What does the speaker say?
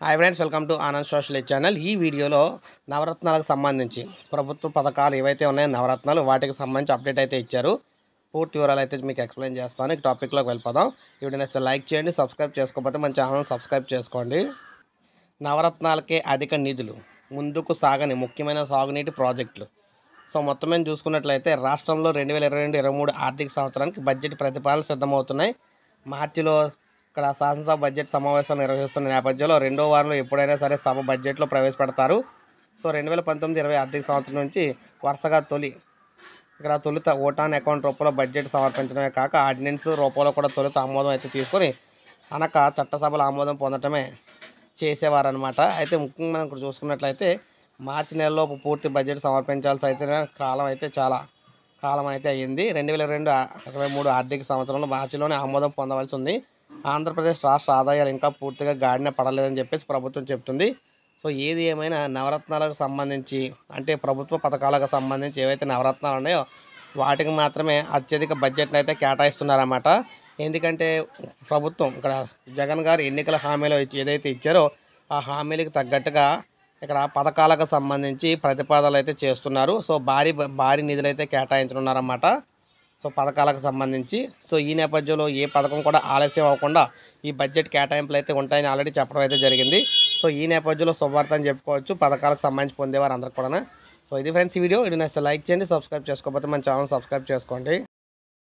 hi friends welcome to Anand social channel ఈ వీడియోలో నవరత్నాలకు సంబంధించి ప్రభుత్వ పథకాలు ఏవైతే ఉన్నాయో నవరత్నాలు వాటికి సంబంధించి అప్డేట్ అయితే ఇచ్చారు పూర్తి వివరాలు అయితే మీకు ఎక్స్ప్లెయిన్ చేస్తాను ఈ టాపిక్లోకి వెళ్ళిపోదాం ఈ వీడియో నచ్చితే లైక్ చేయండి సబ్స్క్రైబ్ చేసుకోకపోతే మన ఛానల్ సబ్స్క్రైబ్ చేసుకోండి నవరత్నాలకే అధిక నిధులు ముందుకు సాగని ముఖ్యమైన సాగునీటి ప్రాజెక్టులు సో మొత్తం మీద చూసుకున్నట్లయితే రాష్ట్రంలో రెండు వేల ఇరవై రెండు ఇరవై మూడు ఆర్థిక సంవత్సరానికి బడ్జెట్ ప్రతిపాదనలు సిద్ధమవుతున్నాయి మార్చిలో ఇక్కడ శాసనసభ బడ్జెట్ సమావేశాలు నిర్వహిస్తున్న నేపథ్యంలో రెండో వారంలో ఎప్పుడైనా సరే సభ బడ్జెట్లో ప్రవేశపెడతారు సో రెండు వేల పంతొమ్మిది ఇరవై ఆర్థిక సంవత్సరం నుంచి వరుసగా తొలి ఇక్కడ తొలుత ఓటాన్ అకౌంట్ రూపంలో బడ్జెట్ సమర్పించడమే కాక ఆర్డినెన్స్ రూపంలో కూడా తొలుత ఆమోదం అయితే తీసుకొని అనక చట్టసభలో ఆమోదం పొందడమే చేసేవారనమాట అయితే ముఖ్యంగా మనం ఇక్కడ చూసుకున్నట్లయితే మార్చి నెలలోపు పూర్తి బడ్జెట్ సమర్పించాల్సి అయితే కాలం అయితే చాలా కాలం అయితే అయ్యింది రెండు వేల రెండు ఇరవై మూడు ఆర్థిక సంవత్సరంలో మార్చిలోనే ఆమోదం పొందవలసి ఉంది ఆంధ్రప్రదేశ్ రాష్ట్ర ఆదాయాలు ఇంకా పూర్తిగా గాడిన పడలేదని చెప్పేసి ప్రభుత్వం చెప్తుంది సో ఏది ఏమైనా నవరత్నాలకు సంబంధించి అంటే ప్రభుత్వ పథకాలకు సంబంధించి ఏవైతే నవరత్నాలు ఉన్నాయో వాటికి మాత్రమే అత్యధిక బడ్జెట్ని అయితే కేటాయిస్తున్నారన్నమాట ఎందుకంటే ప్రభుత్వం ఇక్కడ జగన్ గారు ఎన్నికల హామీలో ఇచ్చి- ఏదైతే ఇచ్చారో ఆ హామీలకు తగ్గట్టుగా ఇక్కడ పథకాలకు సంబంధించి ప్రతిపాదనలు అయితే చేస్తున్నారు సో భారీ భారీ నిధులు అయితే కేటాయించనున్నారన్నమాట సో పథకాలకు సంబంధించి సో ఈ నేపథ్యంలో ఏ పథకం కూడా ఆలస్యం అవ్వకుండా ఈ బడ్జెట్ కేటాయింపులు అయితే ఉంటాయని ఆల్రెడీ చెప్పడం అయితే జరిగింది సో ఈ నేపథ్యంలో శుభవార్త అని చెప్పుకోవచ్చు పథకాలకు సంబంధించి పొందేవారు అందరు కూడా సో ఇది ఫ్రెండ్స్ ఈ వీడియో ఇది నచ్చితే లైక్ చేయండి సబ్స్క్రైబ్ చేసుకోకపోతే మన ఛానల్ సబ్స్క్రైబ్ చేసుకోండి